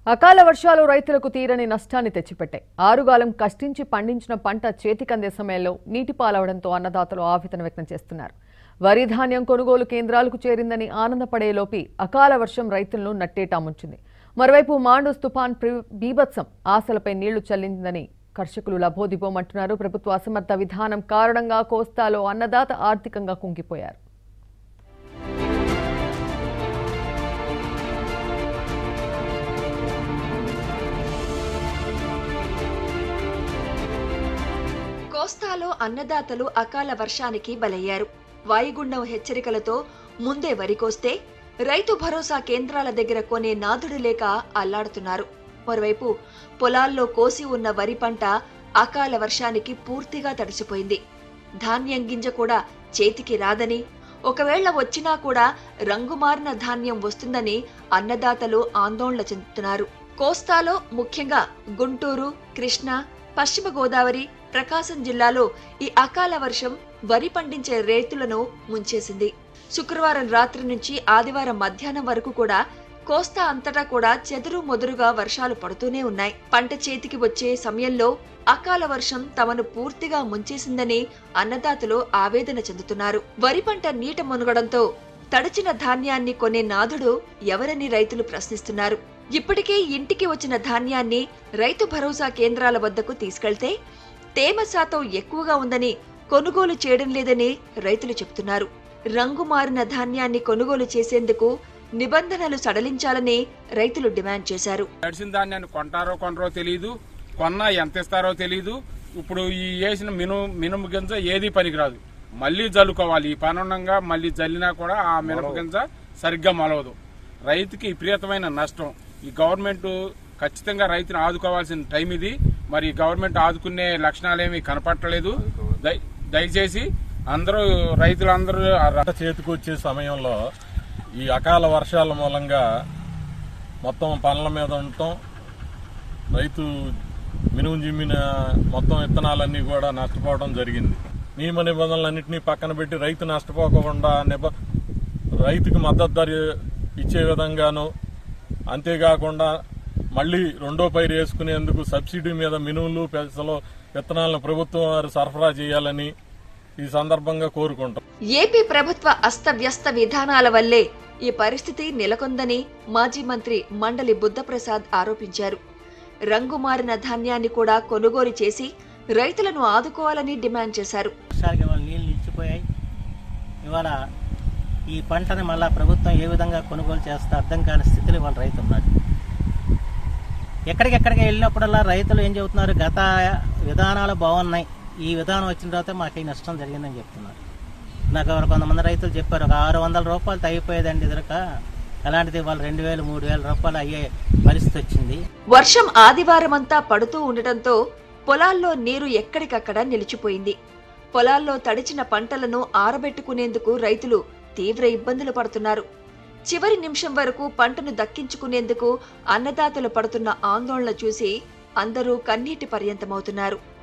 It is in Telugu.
అకాల వర్షాలు రైతులకు తీరని నష్టాన్ని తెచ్చిపెట్టాయి ఆరుగాలం కష్టించి పండించిన పంట చేతికందే సమయంలో నీటి పాలవడంతో అన్నదాతలు ఆవేదన వ్యక్తం చేస్తున్నారు వరి ధాన్యం కొనుగోలు కేంద్రాలకు చేరిందని ఆనందపడేలోపి అకాల వర్షం రైతులను నట్టేటా ముంచింది మరోవైపు మాండూస్ తుఫాన్ ప్రి- బీభత్సం ఆశలపై నీళ్లు చల్లిందని కర్షకులు లభోదిబోమంటున్నారు ప్రభుత్వ అసమర్థ విధానం కారణంగా కోస్తాలో అన్నదాత ఆర్థికంగా కుంగిపోయారు కోస్తాలో అన్నదాతలు అకాల వర్షానికి బలయ్యారు వాయుగుండం హెచ్చరికలతో ముందే వరి కోస్తే రైతు భరోసా కేంద్రాల దగ్గర కొనే నాదుడు లేక అల్లాడుతున్నారు మరోవైపు పొలాల్లో కోసి ఉన్న వరి పంట అకాల వర్షానికి పూర్తిగా తడిసిపోయింది ధాన్యం గింజ కూడా చేతికి రాదని ఒకవేళ వచ్చినా కూడా రంగుమారిన ధాన్యం వస్తుందని అన్నదాతలు ఆందోళన చెందుతున్నారు కోస్తాలో ముఖ్యంగా గుంటూరు కృష్ణా పశ్చిమ గోదావరి ప్రకాశం జిల్లాలో ఈ అకాల వర్షం వరి పండించే రైతులను ముంచేసింది శుక్రవారం రాత్రి నుంచి ఆదివారం మధ్యాహ్నం వరకు కూడా కోస్తా అంతటా కూడా చెదురు మొదురుగా వర్షాలు పడుతూనే ఉన్నాయి పంట చేతికి వచ్చే సమయంలో అకాల వర్షం తమను పూర్తిగా ముంచేసిందని అన్నదాతలు ఆవేదన చెందుతున్నారు వరి పంట నీట మునగడంతో తడిచిన ధాన్యాన్ని కొనే నాథుడు ఎవరని రైతులు ప్రశ్నిస్తున్నారు ఇప్పటికే ఇంటికి వచ్చిన ధాన్యాన్ని రైతు భరోసా కేంద్రాల వద్దకు తీసుకెళ్తే తేమ శాతం ఎక్కువగా ఉందని కొనుగోలు చేయడం లేదని రైతులు చెబుతున్నారు రంగు మారిన ధాన్యాన్ని కొనుగోలు చేసేందుకు నిబంధనలు సడలించాలని రైతులు డిమాండ్ చేశారు తడిసిన ధాన్యాన్ని కొంటారో కొనరో తెలియదు కొన్నా ఎంత ఇస్తారో తెలియదు ఇప్పుడు ఈ వేసిన మినుము మినుము గింజ ఏది పనికిరాదు మళ్ళీ జల్లుకోవాలి ఈ పనుండంగా మళ్ళీ జల్లినా కూడా ఆ మినప గింజ సరిగ్గా మొలవదు రైతుకి విపరీతమైన నష్టం ఈ గవర్నమెంట్ ఖచ్చితంగా రైతుని ఆదుకోవాల్సిన టైం ఇది మరి ఈ గవర్నమెంట్ ఆదుకునే లక్షణాలేమీ కనపట్టలేదు దయ- దయచేసి అందరూ రైతులందరూ ఆ ర- పంట చేతికొచ్చే సమయంలో ఈ అకాల వర్షాల మూలంగా మొత్తం పనుల మీద ఉండటం రైతు మినుము జిమ్మిన మొత్తం విత్తనాలన్నీ కూడా నష్టపోవడం జరిగింది నియమ నిబంధనలన్నింటినీ పక్కన పెట్టి రైతు నష్టపోకుండా నిబ రైతుకు మద్దతు ధర ఇచ్చే విధంగాను అంతేకాకుండా మళ్ళీ రెండో పైరు వేసుకునేందుకు సబ్సిడీ మీద మినుములు పెసలు విత్తనాలను ప్రభుత్వం వారు సరఫరా చేయాలని ఈ సందర్భంగా కోరుకుంటాం ఏపీ ప్రభుత్వ అస్తవ్యస్త విధానాల వల్లే ఈ పరిస్థితి నెలకొందని మాజీ మంత్రి మండలి బుద్ధప్రసాద్ ఆరోపించారు రంగు మారిన ధాన్యాన్ని కూడా కొనుగోలు చేసి రైతులను ఆదుకోవాలని డిమాండ్ చేశారు వర్షాలకి ఇవాళ నీళ్ళు నిలిచిపోయాయి ఇవాళ ఈ పంటని మళ్ళా ప్రభుత్వం ఏ విధంగా కొనుగోలు చేస్తే అర్థం కాని స్థితిలో ఇవాళ రైతు ఉన్నాడు ఎక్కడికెక్కడికి వెళ్ళినప్పుడల్లా రైతులు ఏం చెబుతున్నారు గత విధానాలు బాగున్నాయి ఈ విధానం వచ్చిన తర్వాత మాకు ఈ నష్టం జరిగిందని చెప్తున్నారు నాకు ఎవరు కొంతమంది రైతులు చెప్పారు ఒక ఆరు వందల రూపాయలు తగ్గిపోయేదండి ఎదురక అలాంటిది వాళ్ళు రెండు వేలు మూడు వేల రూపాయలు అయ్యే పరిస్థితి వచ్చింది వర్షం ఆదివారమంతా పడుతూ ఉండటంతో పొలాల్లో నీరు ఎక్కడికక్కడ నిలిచిపోయింది పొలాల్లో తడిచిన పంటలను ఆరబెట్టుకునేందుకు రైతులు తీవ్ర ఇబ్బందులు పడుతున్నారు చివరి నిమిషం వరకు పంటను దక్కించుకునేందుకు అన్నదాతలు పడుతున్న ఆందోళన చూసి అందరూ కన్నీటి పర్యంతమవుతున్నారు